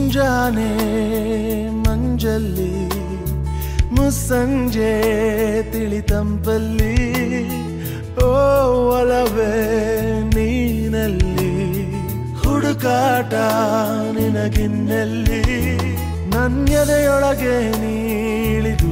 ಮುಂಜಾನೆ ಮಂಜಲ್ಲಿ ಮುಸ್ಸಂಜೆ ತಿಳಿತಂಪಲ್ಲಿ ಓ ಒಲವೇ ನೀನಲ್ಲಿ ಹುಡುಕಾಟ ನಿನಗಿನ್ನಲ್ಲಿ ನನ್ಯದೆಯೊಳಗೆ ನೀಳಿದು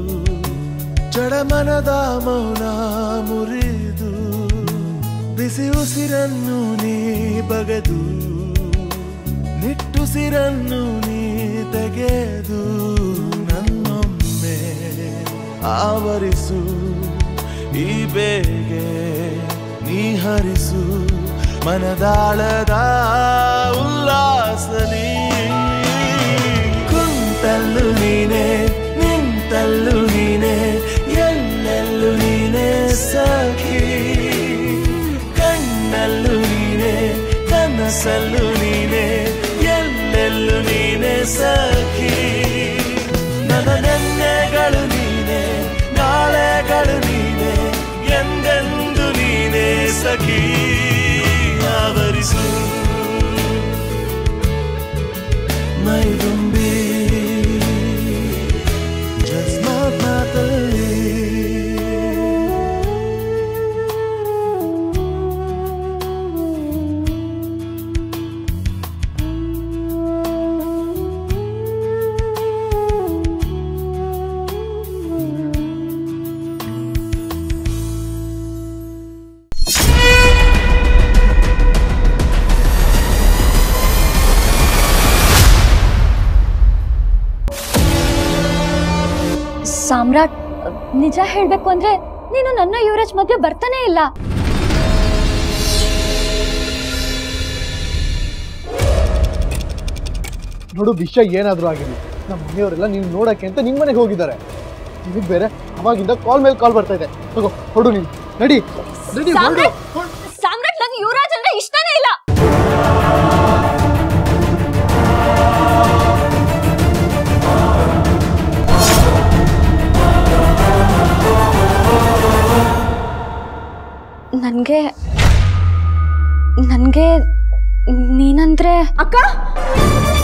ಜಡಮನದ ಮೌನ ಮುರಿದು ಬಿಸಿ ಉಸಿರನ್ನು ನೀ ಬಗೆದು ನಿಟ್ಟುಸಿರನ್ನು ನೀ ತೆಗೆದು ನನ್ನೊಮ್ಮೆ ಆವರಿಸು ಈ ಬೇಗೆ ನೀ ಹರಿಸು ಮನದಾಳದ ಉಲ್ಲಾಸಲಿ ಕುಂತಲ್ಲು ನೀನೆ ನಿಂತಲ್ಲು ನೀನೆ ಎಲ್ಲೆಲ್ಲೂ ನೀನೆ ಸಖಿ ಕಣ್ಣಲ್ಲೂ ನೀನೆ ಕನಸಲ್ಲೂ ನೀನೆ ಎಲ್ಲೆಲ್ಲೂ ನೀನೆ ಸಖಿ ನನ್ನ ನೆನ್ನೆಗಳು ನೀನೆ ನಾಳೆಗಳು ನೀನೆ ಎಂದೆಂದು ನೀನೆ ಸಖಿ ಆವರಿಸು ಮೈದುಂಬಿ just not ಮಾತಲ್ಲಿ ಸಾಮ್ರಾಟ್ ನಿಜ ಹೇಳ್ಬೇಕು ಅಂದ್ರೆ ನೀನು ನನ್ನ ಯುವರಾಜ್ ಮಧ್ಯೆ ಬರ್ತಾನೆ ಇಲ್ಲ ನೋಡು ವಿಷಯ ಏನಾದರೂ ಆಗಿರಲಿ ನಮ್ಮ ಮನೆಯವರೆಲ್ಲ ನೀನು ನೋಡಕ್ಕೆ ಅಂತ ನಿಮ್ಮ ಮನೆಗೆ ಹೋಗಿದ್ದಾರೆ ನಿನಗೆ ಬೇರೆ ಅವಾಗಿಂದ ಕಾಲ್ ಮೇಲೆ ಕಾಲ್ ಬರ್ತಾ ಇದೆ ತಗೋ ಹೊಡು ನೀನು ನಡಿ ನಡಿ ಹೊರಡು ಸಾಮ್ರಾಟ್ ಸಾಮ್ರಾಟ್ ನಂಗೆ ಯುವರಾಜ್ ಅಂದ್ರೆ ಇಷ್ಟನೇ ಇಲ್ಲ ನನ್ಗೆ ನನ್ಗೆ ನೀನಂದ್ರೆ ಅಕ್ಕ